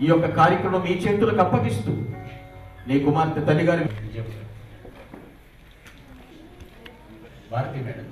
ఈ యొక్క కార్యక్రమం మీ చేతులకు అప్పగిస్తూ నీ కుమార్తె తల్లి గారి భారతి మేడం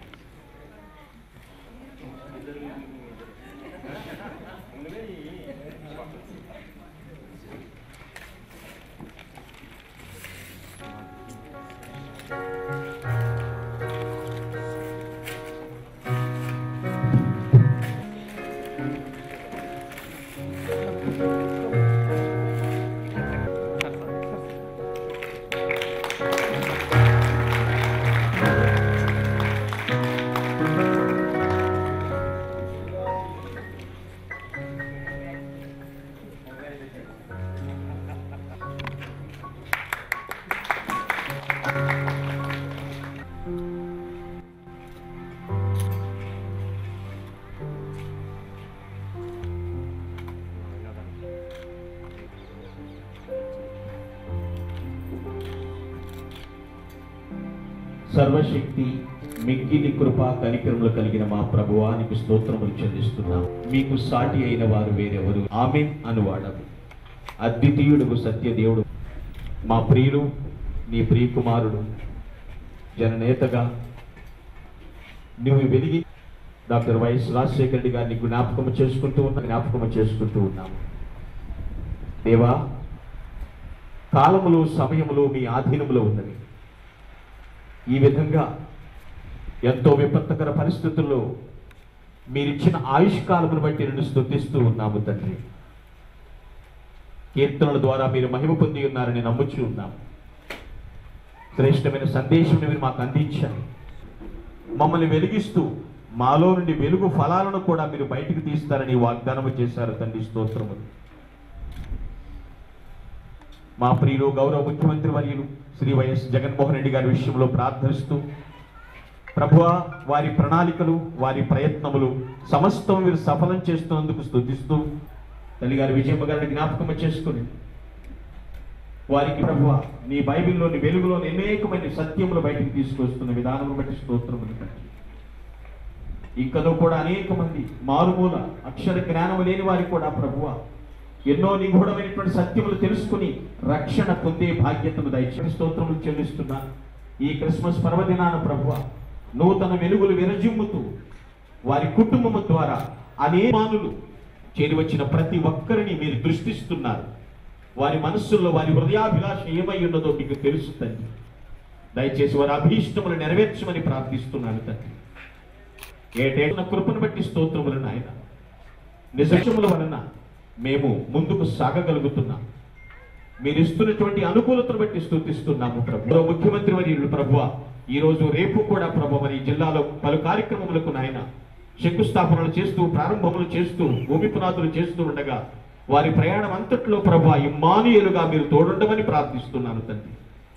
సర్వశక్తి మిక్కిలి కృప కనికరములు కలిగిన మా ప్రభువానికి స్తోత్రములు చెల్లిస్తున్నాం మీకు సాటి అయిన వారు వేరెవరు ఆమె అనువాడము అద్వితీయుడు సత్యదేవుడు మా ప్రియుడు నీ ప్రియకుమారుడు జననేతగా నువ్వు వెలిగి డాక్టర్ వైఎస్ రాజశేఖర రెడ్డి గారిని జ్ఞాపకం చేసుకుంటూ ఉన్న జ్ఞాపకం చేసుకుంటూ ఉన్నాము దేవా కాలములు సమయములు మీ ఆధీనములో ఉన్నవి ఈ విధంగా ఎంతో విపత్తుకర పరిస్థితుల్లో మీరిచ్చిన ఆయుష్ కాలమును బట్టి నేను స్తుతిస్తూ ఉన్నాము తండ్రి కీర్తనల ద్వారా మీరు మహిమ పొంది ఉన్నారని నమ్ముచూ ఉన్నాము శ్రేష్టమైన సందేశం మీరు మాకు అందించారు మమ్మల్ని వెలిగిస్తూ మాలో నుండి వెలుగు ఫలాలను కూడా మీరు బయటికి తీస్తారని వాగ్దానము చేశారు తండ్రి స్తోత్రములు మా ప్రియులు గౌరవ ముఖ్యమంత్రి వర్యులు శ్రీ వైఎస్ జగన్మోహన్ రెడ్డి గారి విషయంలో ప్రార్థిస్తూ ప్రభువ వారి ప్రణాళికలు వారి ప్రయత్నములు సమస్తం మీరు సఫలం చేస్తున్నందుకు స్తుతిస్తూ తల్లిగారి విజయమ్మ గారిని జ్ఞాపకం చేసుకుని వారికి ప్రభువ నీ బైబిల్లోని వెలుగులోని అనేకమైన సత్యములు బయటికి తీసుకొస్తున్న విధానమును బట్టి స్తోత్రములు తండ్రి ఇంకనూ కూడా అనేక మంది మారుమూల అక్షర జ్ఞానము లేని వారికి కూడా ప్రభువ ఎన్నో నిగూఢమైనటువంటి సత్యములు తెలుసుకుని రక్షణ పొందే బాధ్యతను దయచేసి స్తోత్రములు చెల్లిస్తున్నా ఈ క్రిస్మస్ పర్వదినాన ప్రభువ నూతన వెలుగులు విరజిమ్ముతూ వారి కుటుంబము ద్వారా అనేమానులు చేరి వచ్చిన ప్రతి ఒక్కరిని మీరు దృష్టిస్తున్నారు వారి మనస్సుల్లో వారి హృదయాభిలాష ఏమై ఉన్నదో మీకు తెలుసు తండ్రి దయచేసి వారి అభీష్టములు నెరవేర్చమని ప్రార్థిస్తున్నాను తండ్రి ఏటేట కృపను బట్టి స్తోత్రములు నాయన నిజముల వలన మేము ముందుకు సాగగలుగుతున్నాం మీరు ఇస్తున్నటువంటి అనుకూలతను బట్టి స్తుతిస్తున్నాము ప్రభు ముఖ్యమంత్రి వర్యులు ప్రభువ ఈ రోజు రేపు కూడా ప్రభు మరి ఈ జిల్లాలో పలు కార్యక్రమములకు నాయన శంకుస్థాపనలు చేస్తూ ప్రారంభములు చేస్తూ భూమి పునాదులు చేస్తూ ఉండగా వారి ప్రయాణం అంతట్లో ప్రభు ఇమ్మానుయేలుగా మీరు తోడుండమని ప్రార్థిస్తున్నాను తండ్రి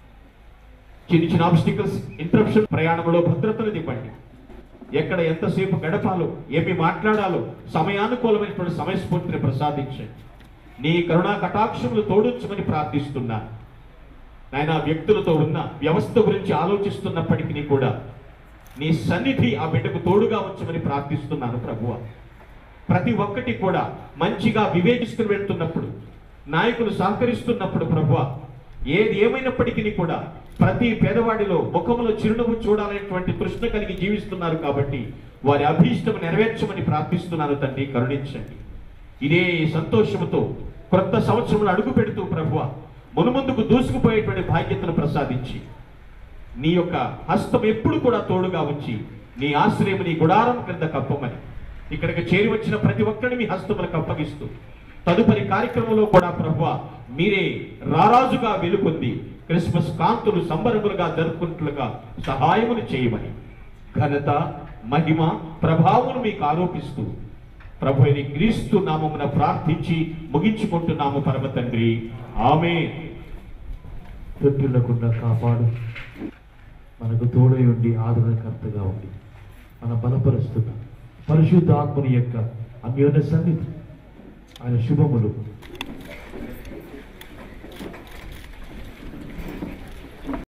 చిన్న చిన్న ఆబ్స్టికల్స్ ఇంటరప్షన్ ప్రయాణంలో భద్రతను దివ్వండి ఎక్కడ ఎంతసేపు గడపాలో ఏమి మాట్లాడాలో సమయానుకూలమైనటువంటి సమయస్ఫూర్తిని ప్రసాదించండి నీ కరుణా కటాక్షములు తోడుంచమని ప్రార్థిస్తున్నాను నాయన వ్యక్తులతో ఉన్న వ్యవస్థ గురించి ఆలోచిస్తున్నప్పటికీ కూడా నీ సన్నిధి ఆ బిడ్డకు తోడుగా ఉంచమని ప్రార్థిస్తున్నాను ప్రభువ ప్రతి ఒక్కటి కూడా మంచిగా వివేచిస్తుని వెళ్తున్నప్పుడు నాయకులు సహకరిస్తున్నప్పుడు ప్రభువ ఏది ఏమైనప్పటికీ కూడా ప్రతి పేదవాడిలో ముఖములో చిరునవ్వు చూడాలనేటువంటి తృష్ణ కలిగి జీవిస్తున్నారు కాబట్టి వారి అభీష్టం నెరవేర్చమని ప్రార్థిస్తున్నాను తండ్రి కరుణించండి ఇదే సంతోషముతో క్రొత్త సంవత్సరంలో అడుగు పెడుతూ ప్రభువ మునుముందుకు దూసుకుపోయేటువంటి బాధ్యతను ప్రసాదించి నీ యొక్క హస్తం ఎప్పుడు కూడా తోడుగా ఉంచి నీ ఆశ్రయం నీ గుడారం క్రింద కప్పమని ఇక్కడికి చేరి వచ్చిన ప్రతి ఒక్కరిని మీ హస్తములకు అప్పగిస్తూ తదుపరి కార్యక్రమంలో కూడా ప్రభువ మీరే రారాజుగా వెలుకొంది క్రిస్మస్ కాంతులు సంబరములుగా జరుపుకుంటులుగా సహాయములు చేయమని ఘనత మహిమ ప్రభావమును మీకు ఆరోపిస్తూ ప్రభు అయిన క్రీస్తు నామమున ప్రార్థించి ముగించుకుంటున్నాము పరమ తండ్రి ఆమె తొట్టిల్లకుండా కాపాడు మనకు తోడై ఉండి ఆదరణకర్తగా ఉండి మన బలపరుస్తున్న పరిశుద్ధాత్మని యొక్క అన్యోన్య సన్నిధి ఆయన శుభములు